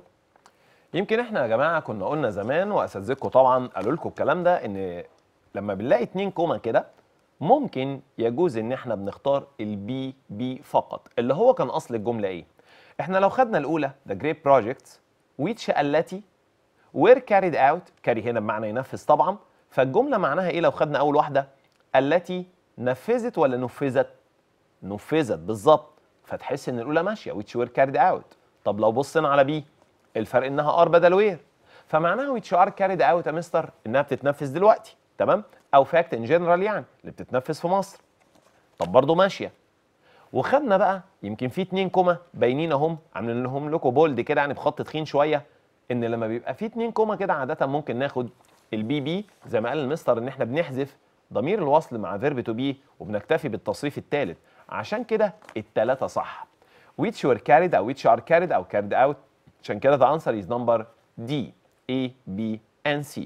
يمكن احنا يا جماعه كنا قلنا زمان واساتذتكم طبعا قالوا لكم الكلام ده ان لما بنلاقي اتنين كوما كده ممكن يجوز ان احنا بنختار البي بي فقط اللي هو كان اصل الجمله ايه احنا لو خدنا الاولى the great projects which التي were carried out carry هنا بمعنى ينفذ طبعا فالجمله معناها ايه لو خدنا اول واحده التي نفذت ولا نفذت نفذت بالظبط فتحس ان الاولى ماشيه which were carried out طب لو بصينا على بي الفرق انها ار بدل وير فمعناها which are carried out يا مستر انها بتتنفذ دلوقتي تمام او فاكت ان جنرال يعني اللي بتتنفذ في مصر طب برضه ماشيه وخدنا بقى يمكن في اتنين كوما باينين اهم عاملين لهم لكم بولد كده يعني بخط تخين شويه ان لما بيبقى في اتنين كوما كده عاده ممكن ناخد البي بي زي ما قال المستر ان احنا بنحذف ضمير الوصل مع فيرب تو بي وبنكتفي بالتصريف الثالث عشان كده الثلاثه صح which were carried او which are carried او carried out عشان كده the answer is number D A B and C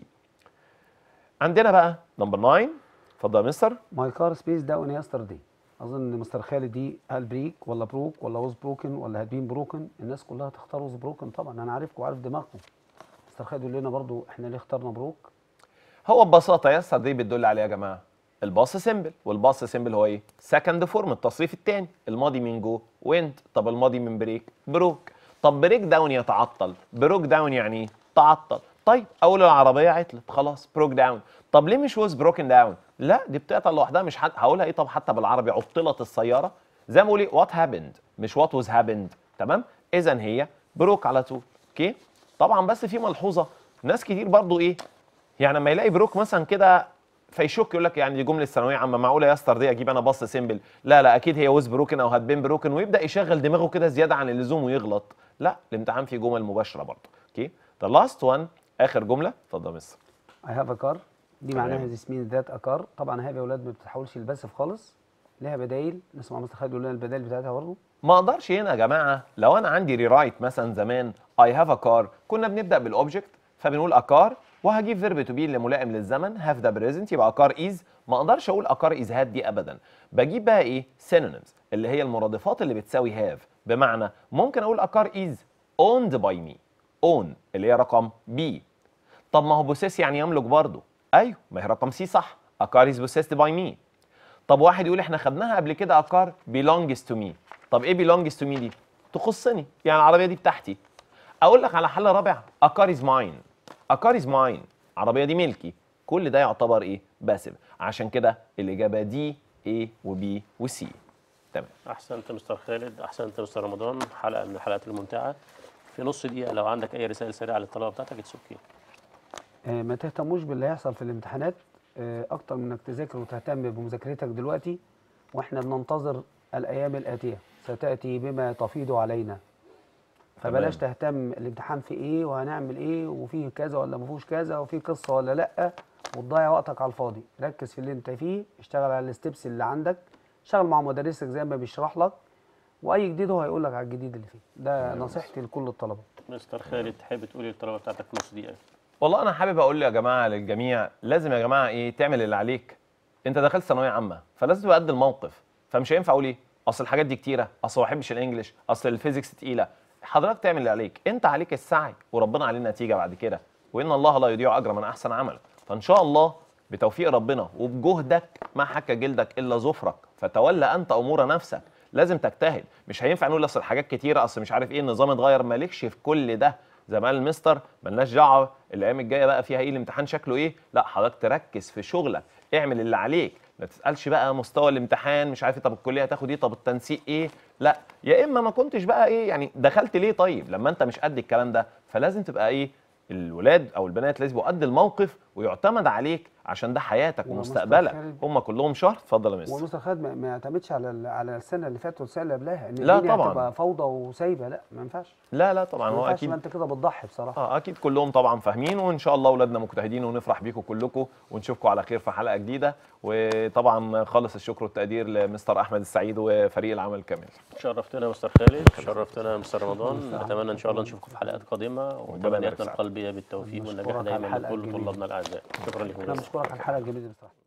عندنا بقى نمبر 9 اتفضل يا مستر ماي كار سبيس داون يسترداي اظن مستر خالد دي هل بريك ولا بروك ولا ووز بروكن ولا هاد بين بروكن الناس كلها تختار ووز بروكن طبعا انا عارفكم وعارف دماغكم مستر خالد يقول لنا برضو احنا ليه اخترنا بروك هو ببساطه يسر دي بتدل عليه يا جماعه الباص سيمبل والباص سيمبل هو ايه سكند فورم التصريف الثاني الماضي من جو وينت طب الماضي من بريك بروك طب بريك داون يتعطل بروك داون يعني ايه تعطل طيب اول العربيه عطلت خلاص بروك داون طب ليه مش وز بروكن داون لا دي بتعطل لوحدها مش حد هقولها ايه طب حتى بالعربي عطلت السياره زي ما بقول ايه وات هابند مش وات واز هابند تمام اذا هي بروك على طول اوكي طبعا بس في ملحوظه ناس كتير برضو ايه يعني لما يلاقي بروك مثلا كده فيشك يقول لك يعني دي جمله ثانويه عامه معقوله يا اسطر دي اجيب انا باص سيمبل لا لا اكيد هي وز بروكن او هاد بين بروكن ويبدا يشغل دماغه كده زياده عن اللزوم ويغلط لا الامتحان فيه جمل مباشره برضه اوكي ذا لاست وان اخر جمله اتفضل يا مستر اي هاف ا كار دي تمام. معناها ذيس مين ذات ا كار طبعا هاف يا اولاد ما بتتحولش لباسف خالص ليها بدايل نسمع مستر خالد يقول لنا البدائل بتاعتها برضه ما اقدرش هنا يا جماعه لو انا عندي ريرايت مثلا زمان اي هاف ا كار كنا بنبدا بالاوبجكت فبنقول ا كار وهجيب فيرب تو بي اللي ملائم للزمن هاف ذا بريزنت يبقى كار از ما اقدرش اقول اكار از هاد دي ابدا بجيب بقى ايه synonyms اللي هي المرادفات اللي بتساوي هاف بمعنى ممكن اقول اكار از owned by me own اللي هي رقم بي طب ما هو بوسيس يعني يملك برضه ايوه ما هي رقم سي صح اكار از possessed by me طب واحد يقول احنا خدناها قبل كده اكار belongs to me طب ايه belongs to me دي تخصني يعني العربيه دي بتاعتي اقول لك على حل رابع اكار از ماين اكار از ماين العربيه دي ملكي كل ده يعتبر ايه باسف عشان كده الاجابه دي A وبي وسي تمام احسنت مستر خالد احسنت مستر رمضان حلقه من الحلقات الممتعه في نص دقيقه لو عندك اي رسائل سريعه للطلبه بتاعتك اتس اوكي آه، ما تهتموش باللي هيحصل في الامتحانات آه، اكتر من انك تذاكر وتهتم بمذاكرتك دلوقتي واحنا بننتظر الايام الاتيه ستاتي بما تفيض علينا فبلاش تهتم الامتحان في ايه وهنعمل ايه وفيه كذا ولا ما فيهوش كذا وفيه قصه ولا لا وتضيع وقتك على الفاضي ركز في اللي انت فيه اشتغل على الستبس اللي عندك شغل مع مدرسك زي ما بيشرح لك واي جديد هو هيقول لك على الجديد اللي فيه ده نصيحتي لكل الطلبه مستر خالد تحب تقولي للطلبه بتاعتك في نص دقيقه والله انا حابب اقول يا جماعه للجميع لازم يا جماعه ايه تعمل اللي عليك انت دخلت ثانويه عامه فلازم تبقى قد الموقف فمش هينفع اقول ايه اصل الحاجات دي كتيره اصل ما بحبش الانجليش اصل الفيزيكس تقيله حضرتك تعمل اللي عليك انت عليك السعي وربنا عليه النتيجه بعد كده وان الله لا يضيع اجر من احسن عمل فان شاء الله بتوفيق ربنا وبجهدك ما حك جلدك الا ظفرك فتولى انت امور نفسك لازم تجتهد مش هينفع نقول اصل الحاجات كتيره اصل مش عارف ايه النظام اتغير مالكش في كل ده زي ما قال المستر ملناش دعوه الايام الجايه بقى فيها ايه الامتحان شكله ايه لا حضرتك تركز في شغلك اعمل اللي عليك ما تسالش بقى مستوى الامتحان مش عارف إيه، طب الكليه هتاخد ايه طب التنسيق ايه لا يا اما ما كنتش بقى ايه يعني دخلت ليه طيب لما انت مش قد الكلام ده فلازم تبقى ايه الولاد او البنات لازم يبقوا قد الموقف ويعتمد عليك عشان ده حياتك ومستر ومستقبلك خالد- هم كلهم شهر اتفضل يا مستر ومستر خالد ما- ما يعتمدش على ال- على السنه اللي فاتت والسنه اللي قبلها ان لا الدنيا طبعاً. هتبقى فوضى وسايبه لا ما ينفعش لا لا طبعا ما هو ينفعش اكيد ما انت كده بتضحي بصراحه اه اكيد كلهم طبعا فاهمين وان شاء الله اولادنا مجتهدين ونفرح بيكم كلكم ونشوفكم على خير في حلقه جديده وطبعا خالص الشكر والتقدير لمستر احمد السعيد وفريق العمل الكامل شرفتنا يا مستر خالد شرفتنا يا مستر رمضان نتمنى ان شاء الله نشوفكم في حلقات قادمه يبارك وتمنياتنا فيك. القلبيه بالتوفيق نشكرك والنجاح على دايما الحلقة لكل الجميلة. طلابنا الاعزاء شكرا لكم انا بشكرك على الحلقه الجميله دي بصراحه